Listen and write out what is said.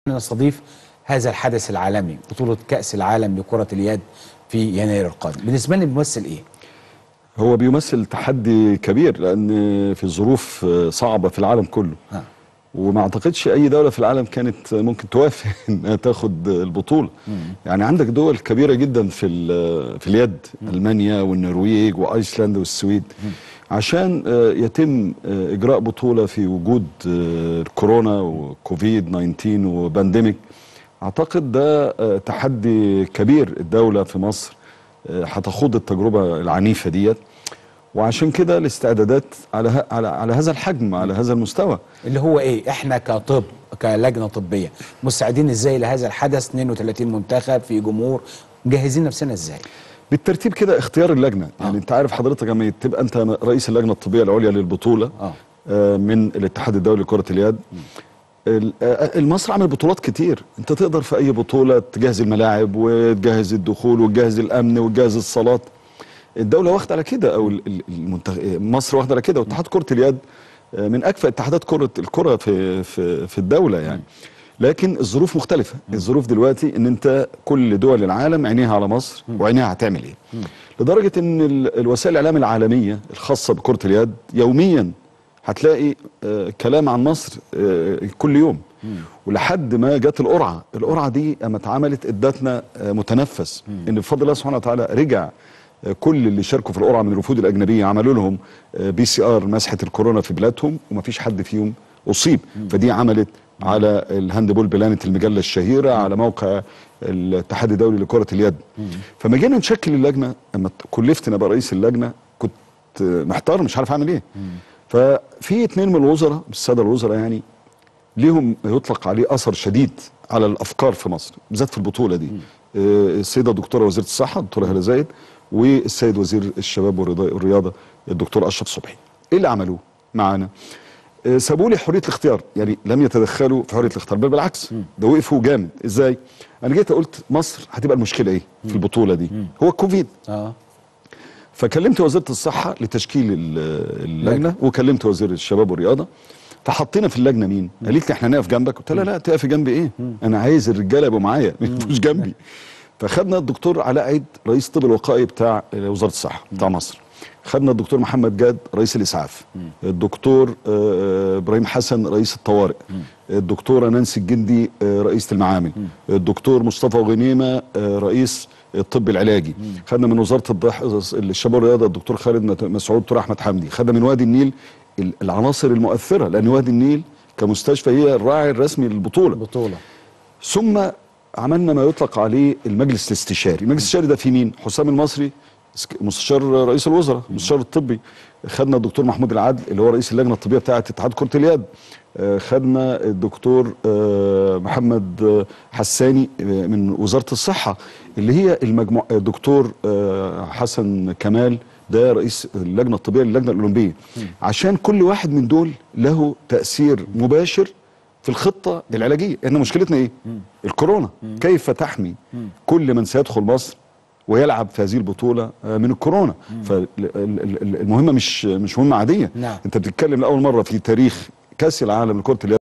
نستضيف هذا الحدث العالمي بطولة كأس العالم لكرة اليد في يناير القادم بالنسبة لي بيمثل ايه؟ هو بيمثل تحدي كبير لان في ظروف صعبه في العالم كله ها. وما اعتقدش اي دوله في العالم كانت ممكن توافق انها تاخد البطوله يعني عندك دول كبيره جدا في ال- في اليد المانيا والنرويج وايسلند والسويد عشان آه، يتم آه، اجراء بطوله في وجود آه، الكورونا وكوفيد 19 وبانديميك اعتقد ده آه، تحدي كبير الدوله في مصر آه، هتخوض التجربه العنيفه ديت وعشان كده الاستعدادات على ه- على على هذا الحجم على هذا المستوى اللي هو ايه؟ احنا كطب كلجنة طبية مستعدين ازاي لهذا الحدث 32 منتخب في جمهور مجهزين نفسنا ازاي؟ بالترتيب كده اختيار اللجنه يعني انت عارف حضرتك لما تبقى انت رئيس اللجنه الطبيه العليا للبطوله اه آه، من الاتحاد الدولي لكره اليد ال- آه، المصر عمل بطولات كتير انت تقدر في اي بطوله تجهز الملاعب وتجهز الدخول وتجهز الامن وتجهز الصالات الدوله واخده على كده او ال- ال- المنتخ... مصر واخده على كده واتحاد كره اليد آه، من اكفأ اتحادات كره الكره في في في الدوله يعني لكن الظروف مختلفه الظروف دلوقتي ان انت كل دول العالم عينيها على مصر وعينيها هتعمل ايه لدرجه ان ال- الوسائل الاعلام العالميه الخاصه بكره اليد يوميا هتلاقي آه، كلام عن مصر آه، كل يوم ولحد ما جت القرعه القرعه دي اما اتعملت ادتنا آه، متنفس ان بفضل الله سبحانه وتعالى رجع آه، كل اللي شاركوا في القرعه من الوفود الاجنبيه عملوا لهم بي سي ار مسحه الكورونا في بلادهم ومفيش حد فيهم اصيب فدي عملت على الهاندبول بلانت المجله الشهيره على موقع الاتحاد الدولي لكره اليد فما جينا نشكل اللجنه اما كلفت انا ابقى رئيس اللجنه كنت محتار مش عارف اعمل ايه ففي اتنين من الوزراء من الساده الوزراء يعني ليهم يطلق عليه اثر شديد على الافكار في مصر بالذات في البطوله دي آه، السيده الدكتوره وزيره الصحه الدكتوره هاله زايد والسيد وزير الشباب والرضا- والرياضه الدكتور اشرف صبحي ايه اللي عملوه معانا آه، سابوا لي حريه الاختيار يعني لم يتدخلوا في حريه الاختيار بل بالعكس ده وقفوا جامد ازاي انا جيت قلت مصر هتبقى المشكله ايه في البطوله دي هو الكوفيد اه فكلمت وزيره الصحه لتشكيل ال- اللجنه وكلمت وزير الشباب والرياضه فحطينا في اللجنه مين؟ قالت لي احنا هنقف جنبك قلت لها لا تقفي جنبي ايه؟ انا عايز الرجاله يبقوا معايا ما يبقوش جنبي فخدنا الدكتور علاء عيد رئيس الطب الوقائي بتاع وزاره الصحه بتاع مصر خدنا الدكتور محمد جاد رئيس الاسعاف الدكتور آه، آه، ابراهيم حسن رئيس الطوارئ الدكتوره نانسي الجندي آه، رئيسه المعامل الدكتور مصطفى غنيمه آه، رئيس الطب العلاجي خدنا من وزاره الضح... الشباب والرياضه الدكتور خالد مت- مسعود دكتور احمد حمدي خدنا من وادي النيل ال- العناصر المؤثره لان وادي النيل كمستشفى هي الراعي الرسمي للبطوله بطولة ثم عملنا ما يطلق عليه المجلس الاستشاري المجلس الاستشاري ده في مين حسام المصري سك- مستشار رئيس الوزراء المستشار الطبي خدنا الدكتور محمود العدل اللي هو رئيس اللجنه الطبيه بتاعه اتحاد كره اليد آه، خدنا الدكتور آه، محمد آه، حساني آه، من وزاره الصحه اللي هي المجموع الدكتور آه، حسن كمال ده رئيس اللجنه الطبيه للجنه الاولمبيه عشان كل واحد من دول له تاثير مباشر في الخطه العلاجيه ان مشكلتنا ايه الكورونا كيف تحمي كل من سيدخل مصر ويلعب في هذه البطوله آه، من الكورونا فالمهمه مش مش مهمه عاديه نعم. انت بتتكلم لاول مره في تاريخ كاس العالم لكره اليد